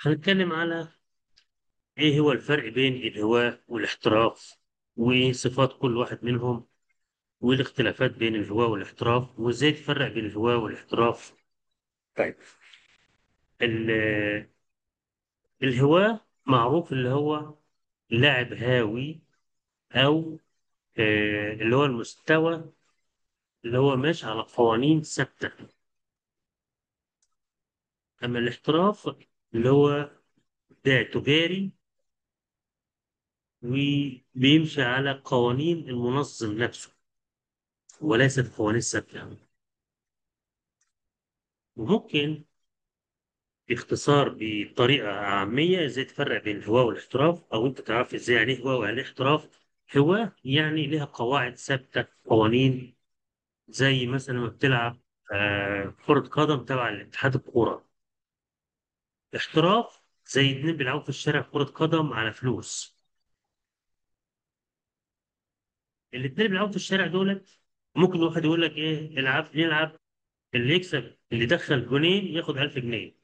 هنتكلم على إيه هو الفرق بين الهواء والاحتراف وصفات كل واحد منهم والاختلافات بين الهواء والاحتراف وإزاي تفرق بين الهواء والاحتراف طيب ال- الهواء معروف اللي هو لاعب هاوي أو آه، اللي هو المستوى اللي هو ماشي على قوانين ثابتة أما الاحتراف اللي هو ده تجاري وبيمشي على قوانين المنظم نفسه وليست قوانين ثابتة وممكن باختصار بطريقة عامية ازاي تفرق بين الهواء والاحتراف او انت تعرف ازاي يعني ايه هواء ويعني ايه احتراف هواء يعني لها قواعد ثابتة قوانين زي مثلا لما بتلعب آه، كرة قدم تبع الاتحاد الكورة احتراف زي اتنين بيلعبوا في الشارع كرة قدم على فلوس الاتنين بيلعبوا في الشارع دولت ممكن واحد يقول لك ايه العب نلعب اللي يكسب اللي دخل جونين ياخد 1000 جنيه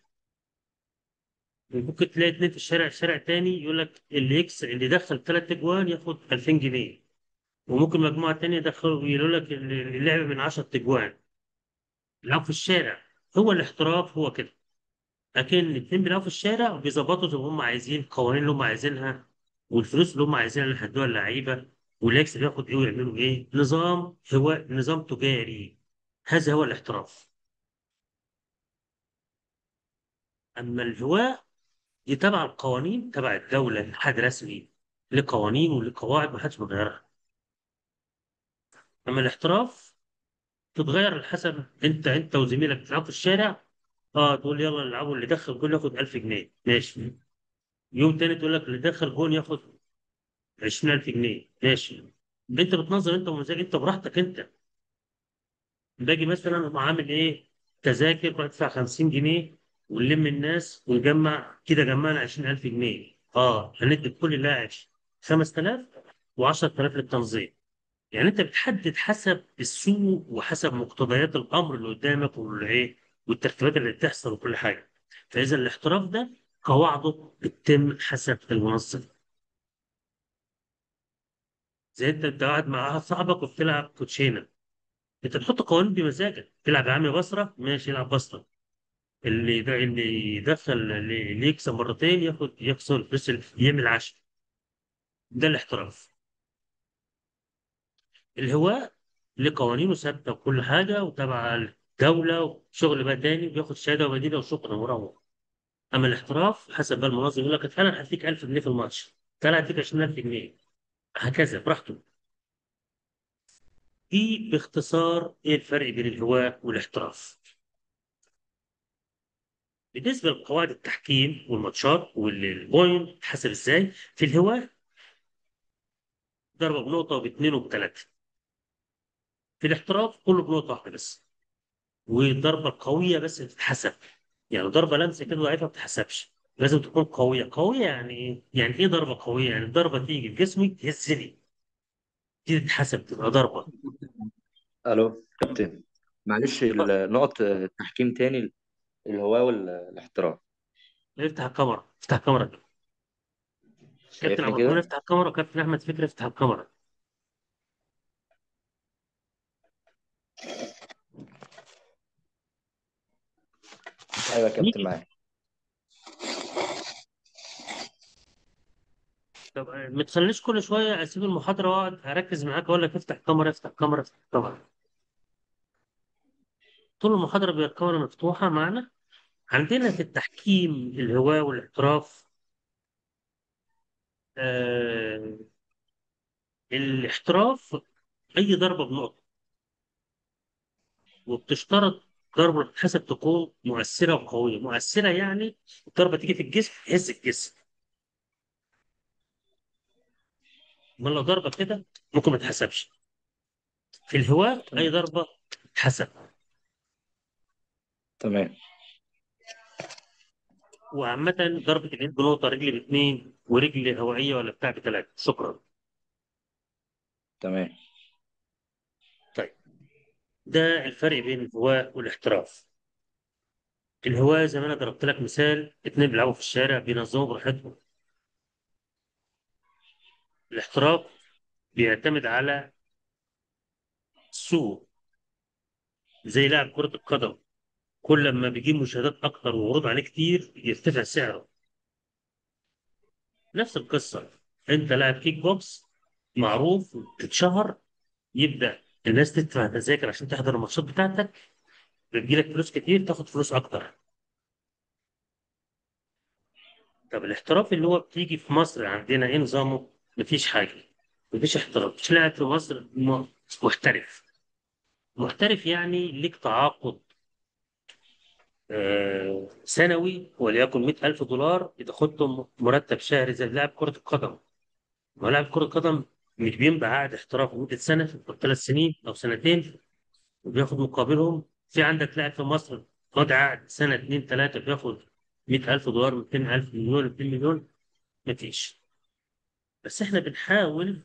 ممكن تلاقي اتنين في الشارع شارع تاني يقول لك اللي يكسب اللي دخل ثلاث اجوان ياخد 2000 جنيه وممكن مجموعه تانيه يدخلوا يقولوا لك اللي اللي لعب من 10 اجوان بيلعبوا في الشارع هو الاحتراف هو كده لكن الاتنين بيلعبوا في الشارع وبيظبطوا زي ما هم عايزين القوانين اللي هم عايزينها والفلوس اللي هم عايزينها اللي هيدوها اللعيبه واللي يكسب ياخد ايه ويعملوا ايه نظام هو نظام تجاري هذا هو الاحتراف اما الهواء دي تبع القوانين تبع الدوله اتحاد رسمي له قوانين وله قواعد ما حدش بيغيرها اما الاحتراف تتغير على حسب انت انت وزميلك بتلعبوا في الشارع اه تقول يلا نلعبوا اللي دخل جول ياخد 1000 جنيه ماشي يوم تاني تقول لك اللي دخل جول ياخد 20000 جنيه ماشي انت بتنظم انت ومزاج انت براحتك انت باجي مثلا أقوم عامل ايه تذاكر روح ادفع 50 جنيه ونلم الناس ونجمع كده جمعنا 20000 جنيه اه هندي لكل لاعب 5000 و10000 للتنظيم يعني انت بتحدد حسب السوق وحسب مقتضيات الامر اللي قدامك والايه والترتيبات اللي بتحصل وكل حاجه فاذا الاحتراف ده قواعده بتتم حسب المنظم زي انت انت قاعد مع واحد صاحبك وبتلعب كوتشينه انت تحط قوانين بمزاجك تلعب يا عم بصره ماشي يلعب بصره اللي ده اللي يدخل اللي اللي يكسب مرتين ياخد يخسر الفلوس اللي- يعمل عشر ده الاحتراف الهواء ليه قوانينه ثابته وكل حاجه وتبع الدوله وشغل بقى تاني بياخد شهاده وبديله وشكرا وروح اما الاحتراف حسب بقى المنظم يقول لك فعلا هديك 1000 جنيه في الماتش فعلا هديك 20000 جنيه هكذا براحته دي باختصار ايه الفرق بين الهواء والاحتراف بالنسبه لقواعد التحكيم والماتشات والبوينت حسب ازاي في الهواء ضربه بنقطه وباثنين وبثلاثه في الاحتراف كله بنقطه واحده بس وضربه قويه بس تتحسب يعني ضربه لمسه كده ضعيفه ما بتتحسبش لازم تكون قويه قويه يعني ايه يعني ايه ضربه قويه يعني ضربه تيجي في جسمي تهزني دي تتحسب تبقى ضربه الو كابتن معلش النقط التحكيم تاني الهواء والاحتراف افتح الكاميرا افتح الكاميرا كابتن شايفني عبد الرحمن كده افتح الكاميرا وكابتن احمد فكري افتح الكاميرا ايوه يا كابتن نيجي معاك طب ما تخلينيش كل شويه اسيب المحاضره واقعد اركز معاك اقول لك افتح الكاميرا افتح الكاميرا افتح الكاميرا طول المحاضره بيبقى الكاميرا مفتوحه معنا عندنا في التحكيم الهواء والاحتراف آه الاحتراف اي ضربه بنقطه وبتشترط ضربه حسب تكون مؤثره وقويه مؤثره يعني الضربه تيجي في الجسم تهز الجسم امال لو ضربه كده ممكن ما تحسبش في الهواء اي ضربه تحسب تمام وعامة ضربة اليد بنقطة رجل باثنين ورجل هوائية ولا بتاع بثلاثة شكرا تمام طيب ده الفرق بين الهواء والاحتراف الهواية زي ما أنا ضربت لك مثال اتنين بيلعبوا في الشارع بينظموا براحتهم الاحتراف بيعتمد على السوق زي لاعب كرة القدم كل ما بيجيب مشاهدات أكتر وعروض عليه كتير يرتفع سعره نفس القصة أنت لاعب كيك بوكس معروف تتشهر يبدأ الناس تدفع تذاكر عشان تحضر الماتشات بتاعتك بتجيلك فلوس كتير تاخد فلوس أكتر طب الاحتراف اللي هو بتيجي في مصر عندنا إيه نظامه؟ مفيش حاجة مفيش احتراف مش لاعب في مصر م- محترف محترف يعني ليك تعاقد آه، سنوي وليكن 100000 دولار بتاخد له مرتب شهري زي لاعب كرة القدم ما لاعب كرة قدم مش بيمضي عقد احتراف لمدة سنة أو ثلاث سنين أو سنتين وبياخد مقابلهم في عندك لاعب في مصر ماضي عقد سنة اتنين تلاتة بياخد 100000 دولار 200000 مليون 200 مليون مفيش بس احنا بنحاول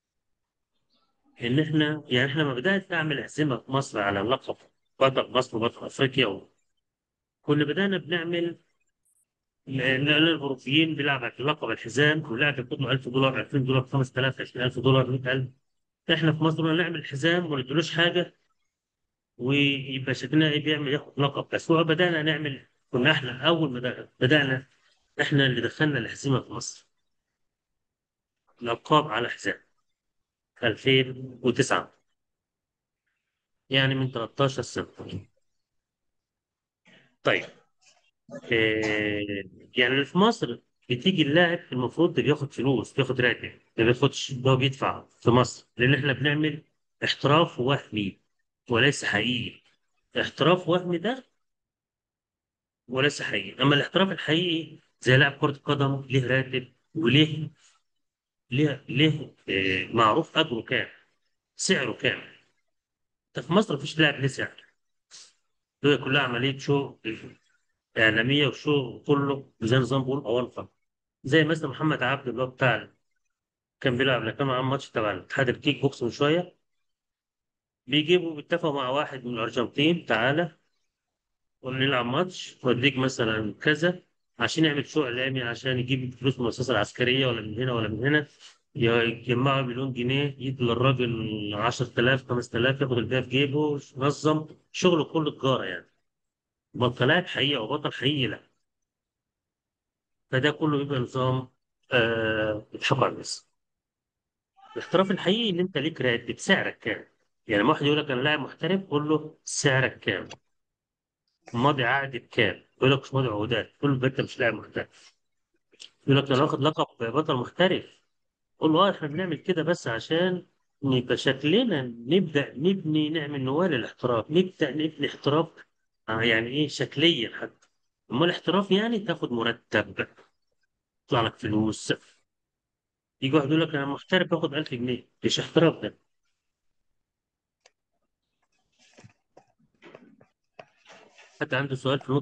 ان احنا يعني احنا لما بدأت نعمل أحزمة في مصر على لقب بطل مصر وبطل أفريقيا كنا بدأنا بنعمل لأن الأوروبيين بيلعب على لقب الحزام واللاعب بياخد له 1000 دولار 2000 دولار 5000 20000 دولار 100000 احنا في مصر نعمل حزام وما نديلوش حاجة ويبقى شكلنا ايه بيعمل ياخد لقب بس هو بدأنا نعمل كنا احنا أول ما بدأنا بدأنا احنا اللي دخلنا الحزمة في مصر الألقاب على حزام 2009 يعني من 13 سنة طيب إيه يعني اللي في مصر بتيجي اللاعب المفروض ده بياخد فلوس بياخد راتب ما بياخدش ده هو بيدفع في مصر لأن احنا بنعمل احتراف وهمي وليس حقيقي احتراف وهمي ده وليس حقيقي أما الاحتراف الحقيقي زي لاعب كرة القدم ليه راتب وليه ليه ليه إيه معروف أجره كام سعره كام انت في مصر مفيش لاعب ليه سعر هي كلها عملية شو إعلامية وشو كله زي نظام بقول أونفة زي مثلا محمد عبد اللي هو بتاع كان بيلعب لما كان معاه ماتش تبع الاتحاد الكيك بوكس من شويه بيجيبوا بيتفقوا مع واحد من الارجنتين تعالى ونلعب ماتش واديك مثلا كذا عشان يعمل شو اعلامي عشان يجيب فلوس من المؤسسه العسكريه ولا من هنا ولا من هنا يجمعوا مليون جنيه يدوا للراجل 10000 5000 ياخد الباقي في جيبه نظم شغله كله تجاره يعني بطلات حقيقه وبطل حقيقي لا فده كله بيبقى نظام آه بيضحكوا على الناس الاحتراف الحقيقي ان انت ليك راتب سعرك كام يعني لما واحد يقول لك انا لاعب محترف قول له سعرك كام ماضي عقد بكام يقول لك مش ماضي عقودات قول له انت مش لاعب محترف يقول لك انا واخد لقب بطل محترف قول له اه احنا بنعمل كده بس عشان يبقى شكلنا نبدا نبني نعمل نواه للاحتراف نبدا نبني احتراف آه يعني ايه شكليا حتى اما الاحتراف يعني تاخد مرتب يطلع لك فلوس يجي واحد يقول لك انا محترف باخد 1000 جنيه مش احتراف ده حتى عنده سؤال في